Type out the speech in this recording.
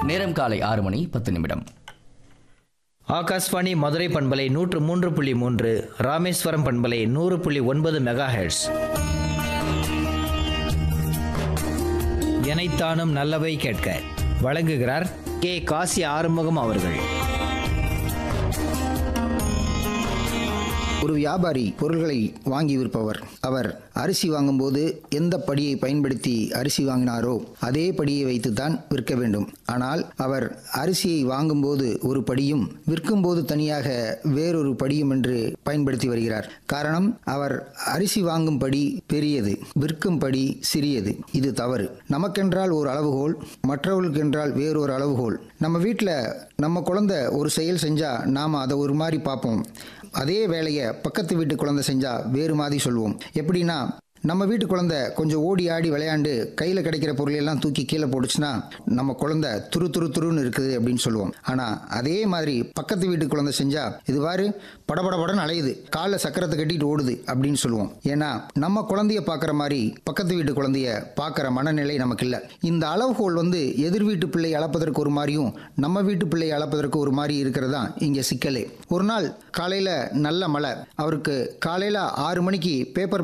நேரம் காலை ஆறு மணி பத்து நிமிடம் ஆகாஷ்வாணி மதுரை பண்பலை நூற்று மூன்று புள்ளி மூன்று ராமேஸ்வரம் பண்பலை நூறு புள்ளி ஒன்பது மெகா ஹெர்ட்ஸ் எனைத்தானும் நல்லவை கேட்க வழங்குகிறார் கே காசி ஆறுமுகம் அவர்கள் ஒரு வியாபாரி பொருள்களை வாங்கி விற்பவர் அவர் அரிசி வாங்கும்போது எந்த படியை பயன்படுத்தி அரிசி வாங்கினாரோ அதே படியை வைத்துத்தான் விற்க வேண்டும் ஆனால் அவர் அரிசியை வாங்கும்போது ஒரு படியும் விற்கும்போது தனியாக வேறொரு படியும் என்று பயன்படுத்தி வருகிறார் காரணம் அவர் அரிசி வாங்கும் படி பெரியது விற்கும் படி சிறியது இது தவறு நமக்கென்றால் ஒரு அளவுகோல் மற்றவர்களுக்கென்றால் வேறொரு அளவுகோல் நம்ம வீட்டில் நம்ம குழந்தை ஒரு செயல் செஞ்சா நாம அதை ஒரு மாதிரி பார்ப்போம் அதே வேலையை பக்கத்து வீட்டு குழந்தை செஞ்சா வேறு மாதிரி சொல்லுவோம் எப்படின்னா நம்ம வீட்டு குழந்தை கொஞ்சம் ஓடி ஆடி விளையாண்டு கையில் கிடைக்கிற பொருளையெல்லாம் தூக்கி கீழே போட்டுச்சுன்னா நம்ம குழந்தை துரு துரு துருன்னு இருக்குது அப்படின்னு சொல்லுவோம் ஆனால் அதே மாதிரி பக்கத்து வீட்டு குழந்தை செஞ்சா இது பாரு படபடபடன்னு அலையுது காலில் சக்கரத்தை கட்டிட்டு ஓடுது அப்படின்னு சொல்லுவோம் ஏன்னா நம்ம குழந்தைய பார்க்குற மாதிரி பக்கத்து வீட்டு குழந்தைய பார்க்குற மனநிலை நமக்கு இல்லை இந்த அளவுகோல் வந்து எதிர் வீட்டு பிள்ளை அளப்பதற்கு ஒரு மாதிரியும் நம்ம வீட்டு பிள்ளை அளப்பதற்கு ஒரு மாதிரி இருக்கிறது தான் இங்கே சிக்கலே ஒரு நாள் காலையில் நல்ல மழை அவருக்கு காலையில் ஆறு மணிக்கு பேப்பர்